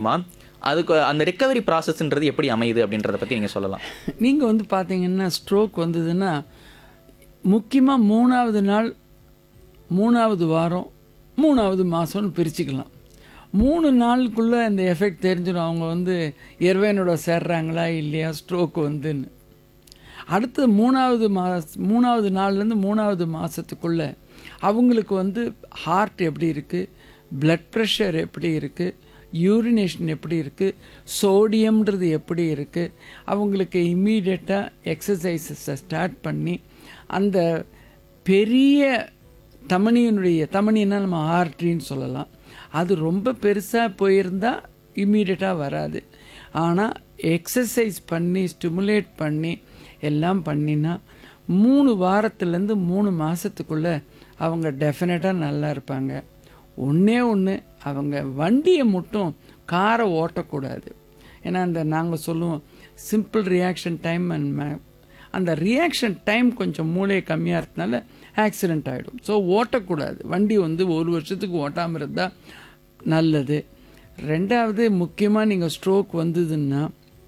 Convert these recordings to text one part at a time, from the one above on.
வருமா அதுக்கு அந்த ரெக்கவரி ப்ராசஸ்ன்றது எப்படி அமையுது அப்படின்றத பற்றி நீங்கள் சொல்லலாம் நீங்கள் வந்து பார்த்தீங்கன்னா ஸ்ட்ரோக் வந்ததுன்னா முக்கியமாக மூணாவது நாள் மூணாவது வாரம் மூணாவது மாதம்னு பிரிச்சுக்கலாம் மூணு நாளுக்குள்ளே அந்த எஃபெக்ட் தெரிஞ்சிடும் அவங்க வந்து எர்வேனோட சேர்றாங்களா இல்லையா ஸ்ட்ரோக் வந்துன்னு அடுத்து மூணாவது மாஸ் மூணாவது நாள்லேருந்து மூணாவது மாதத்துக்குள்ளே அவங்களுக்கு வந்து ஹார்ட் எப்படி இருக்குது பிளட் ப்ரெஷர் எப்படி இருக்குது யூரினேஷன் எப்படி இருக்குது சோடியம்ன்றது எப்படி இருக்குது அவங்களுக்கு இம்மீடியட்டாக எக்ஸசைசஸை ஸ்டார்ட் பண்ணி அந்த பெரிய தமனியினுடைய தமனின்னா நம்ம ஆர்ட்ரின்னு சொல்லலாம் அது ரொம்ப பெருசாக போயிருந்தா இம்மீடியட்டாக வராது ஆனால் எக்ஸசைஸ் பண்ணி ஸ்டிமுலேட் பண்ணி எல்லாம் பண்ணினா மூணு வாரத்துலேருந்து மூணு மாதத்துக்குள்ளே அவங்க டெஃபினட்டாக நல்லா இருப்பாங்க ஒன்றே ஒன்று அவங்க வண்டியை மட்டும் காரை ஓட்டக்கூடாது ஏன்னா அந்த நாங்கள் சொல்லுவோம் சிம்பிள் ரியாக்ஷன் டைம் அண்ட் அந்த ரியாக்ஷன் டைம் கொஞ்சம் மூளை கம்மியாக இருக்கனால ஆக்சிடெண்ட் ஆகிடும் ஸோ ஓட்டக்கூடாது வண்டி வந்து ஒரு வருஷத்துக்கு ஓட்டாமல் இருந்தால் நல்லது ரெண்டாவது முக்கியமாக நீங்கள் ஸ்ட்ரோக் வந்ததுன்னா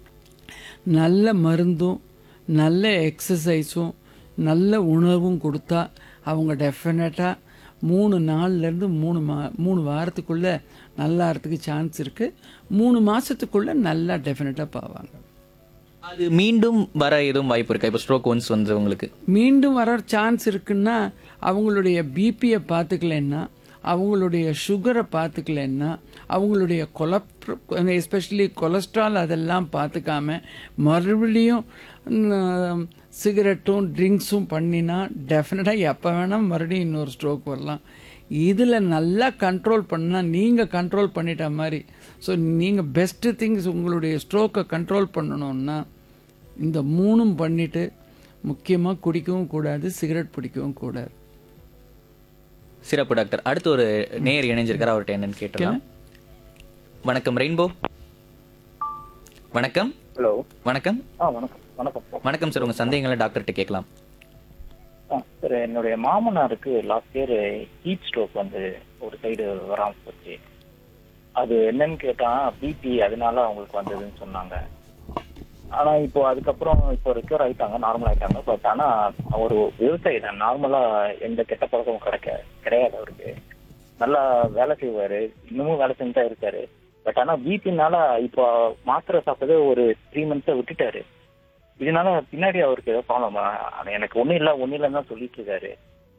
நல்ல மருந்தும் நல்ல எக்ஸசைஸும் நல்ல உணவும் கொடுத்தா அவங்க டெஃபினட்டாக மூணு நாள்லேருந்து மூணு மா மூணு வாரத்துக்குள்ளே நல்லாறதுக்கு சான்ஸ் இருக்குது மூணு மாதத்துக்குள்ளே நல்லா டெஃபினட்டாக பாவாங்க அது மீண்டும் வர எதுவும் வாய்ப்பு இருக்கா இப்போ ஸ்ட்ரோக் ஒன்ஸ் வந்தவங்களுக்கு மீண்டும் வர சான்ஸ் இருக்குன்னா அவங்களுடைய பிபியை பார்த்துக்கலன்னா அவங்களுடைய சுகரை பார்த்துக்கலன்னா அவங்களுடைய கொலப்ட்ர எஸ்பெஷலி கொலஸ்ட்ரால் அதெல்லாம் பார்த்துக்காம மறுபடியும் ம், சிகரெட்டும் ட்ரிங்க்ஸும் பண்ணினா டெஃபினட்டாக எப்போ வேணால் மறுபடியும் இன்னொரு ஸ்ட்ரோக் வரலாம் இதில் நல்லா கண்ட்ரோல் பண்ணால் நீங்கள் கண்ட்ரோல் பண்ணிட்ட மாதிரி ஸோ நீங்கள் பெஸ்ட்டு திங்ஸ் உங்களுடைய ஸ்ட்ரோக்கை கண்ட்ரோல் பண்ணணும்னா இந்த மூணும் பண்ணிட்டு முக்கியமாக குடிக்கவும் கூடாது சிகரெட் பிடிக்கவும் கூடாது சிறப்பு டாக்டர் அடுத்து ஒரு நேர் இணைஞ்சிருக்காரு அவர்கிட்ட என்னன்னு கேட்டலாம் வணக்கம் ரெயின்போ வணக்கம் ஹலோ வணக்கம் ஆ வணக்கம் வணக்கம் சார் வணக்கம் சார் உங்க சந்தேகங்களை டாக்டர்கிட்ட கேட்கலாம் ஆ சார் என்னுடைய மாமனாருக்கு லாஸ்ட் இயர் ஹீட் ஸ்ட்ரோக் வந்து ஒரு சைடு வராம போச்சு அது என்னன்னு கேட்டா பிபி அதனால அவங்களுக்கு வந்ததுன்னு சொன்னாங்க ஆனா இப்போ அதுக்கப்புறம் இப்போ ரெக்யூர் ஆயிட்டாங்க நார்மல் ஆயிட்டாங்க பட் ஆனா ஒரு விவசாயி தான் நார்மலா எந்த கெட்ட பழக்கமும் கிடைக்க கிடையாது அவருக்கு நல்லா வேலை செய்வாரு இன்னமும் வேலை செஞ்சுதான் இருக்காரு பட் ஆனா பிபினால இப்போ மாத்திரை சாப்பிட்டது ஒரு த்ரீ மந்த்ஸை விட்டுட்டாரு இதனால பின்னாடி அவருக்கு ஏதோ ப்ராப்ளமா எனக்கு ஒண்ணும் இல்ல ஒண்ணும் இல்லைன்னு தான் சொல்லிட்டு இருக்காரு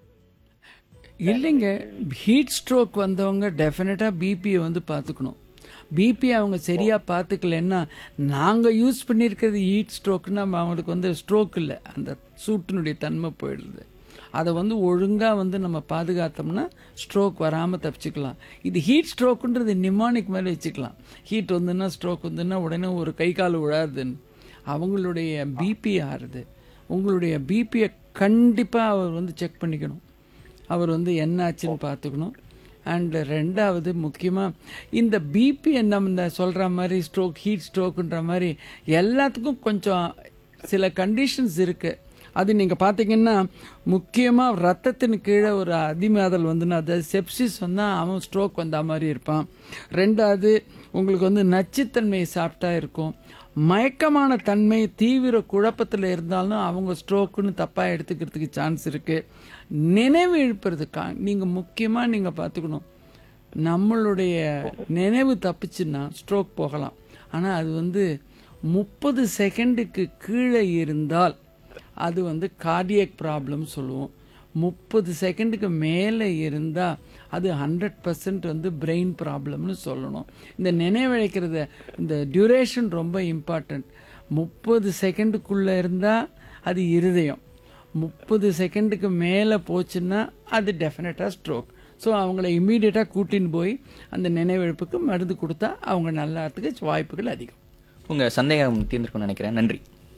இல்லைங்க ஹீட் ஸ்ட்ரோக் வந்தவங்க டெஃபினட்டாக பிபியை வந்து பார்த்துக்கணும் பிபி அவங்க சரியாக பார்த்துக்கலன்னா நாங்கள் யூஸ் பண்ணியிருக்கிறது ஹீட் ஸ்ட்ரோக்குன்னா அவங்களுக்கு வந்து ஸ்ட்ரோக் இல்லை அந்த சூட்டினுடைய தன்மை போயிடுது அதை வந்து ஒழுங்காக வந்து நம்ம பாதுகாத்தோம்னா ஸ்ட்ரோக் வராமல் தப்பிச்சுக்கலாம் இது ஹீட் ஸ்ட்ரோக்குன்றது நிமானிக் மேலே வச்சுக்கலாம் ஹீட் வந்துன்னா ஸ்ட்ரோக் வந்துன்னா உடனே ஒரு கை கால் விழாதுன்னு அவங்களுடைய பிபி ஆறுது உங்களுடைய பிபியை கண்டிப்பாக அவர் வந்து செக் பண்ணிக்கணும் அவர் வந்து என்ன ஆச்சுன்னு பார்த்துக்கணும் அண்ட் ரெண்டாவது முக்கியமாக இந்த பிபி நம்ம இந்த சொல்கிற மாதிரி ஸ்ட்ரோக் ஹீட் ஸ்ட்ரோக்குன்ற மாதிரி எல்லாத்துக்கும் கொஞ்சம் சில கண்டிஷன்ஸ் இருக்குது அது நீங்கள் பார்த்தீங்கன்னா முக்கியமாக ரத்தத்தின் கீழே ஒரு அதிமாதல் வந்துன்னா அதாவது செப்சிஸ் வந்தால் அவன் ஸ்ட்ரோக் வந்த மாதிரி இருப்பான் ரெண்டாவது உங்களுக்கு வந்து நச்சுத்தன்மை சாப்பிட்டா இருக்கும் மயக்கமான தன்மை தீவிர குழப்பத்தில் இருந்தாலும் அவங்க ஸ்ட்ரோக்குன்னு தப்பாக எடுத்துக்கிறதுக்கு சான்ஸ் இருக்குது நினைவு இழுப்புறதுக்கா நீங்கள் முக்கியமாக நீங்கள் பார்த்துக்கணும் நம்மளுடைய நினைவு தப்பிச்சுன்னா ஸ்ட்ரோக் போகலாம் ஆனால் அது வந்து முப்பது செகண்டுக்கு கீழே இருந்தால் அது வந்து கார்டியக் ப்ராப்ளம் சொல்லுவோம் முப்பது செகண்டுக்கு மேலே இருந்தால் அது ஹண்ட்ரட் பர்சன்ட் வந்து பிரெயின் ப்ராப்ளம்னு சொல்லணும் இந்த நினைவழைக்கிறத இந்த டியூரேஷன் ரொம்ப இம்பார்ட்டண்ட் முப்பது செகண்டுக்குள்ளே இருந்தால் அது இருதயம் முப்பது செகண்டுக்கு மேலே போச்சுன்னா அது டெஃபினட்டாக ஸ்ட்ரோக் ஸோ அவங்கள இம்மீடியட்டாக கூட்டின்னு போய் அந்த நினைவிழப்புக்கு மருந்து கொடுத்தா அவங்க நல்லாறதுக்கு வாய்ப்புகள் அதிகம் உங்க சந்தேகம் தீர்ந்திருக்கும்னு நினைக்கிறேன் நன்றி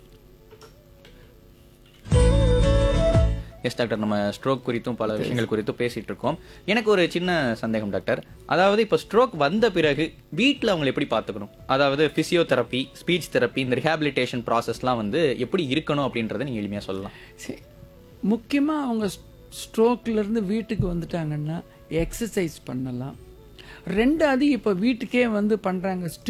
எஸ் டாக்டர் நம்ம ஸ்ட்ரோக் குறித்தும் பல விஷயங்கள் குறித்தும் பேசிட்டு இருக்கோம் எனக்கு ஒரு சின்ன சந்தேகம் டாக்டர் அதாவது இப்போ ஸ்ட்ரோக் வந்த பிறகு வீட்டில் அவங்களை எப்படி பார்த்துக்கணும் அதாவது பிசியோதெரப்பி ஸ்பீச் தெரப்பி இந்த ரிஹாபிலிட்டேஷன் ப்ராசஸ்லாம் வந்து எப்படி இருக்கணும் அப்படின்றத நீங்கள் எளிமையாக சொல்லலாம் சரி முக்கியமாக அவங்க ஸ்ட்ரோக்லேருந்து வீட்டுக்கு வந்துட்டாங்கன்னா எக்ஸசைஸ் பண்ணலாம் ரெண்டாவது இப்போ வீட்டுக்கே வந்து பண்ணுறாங்க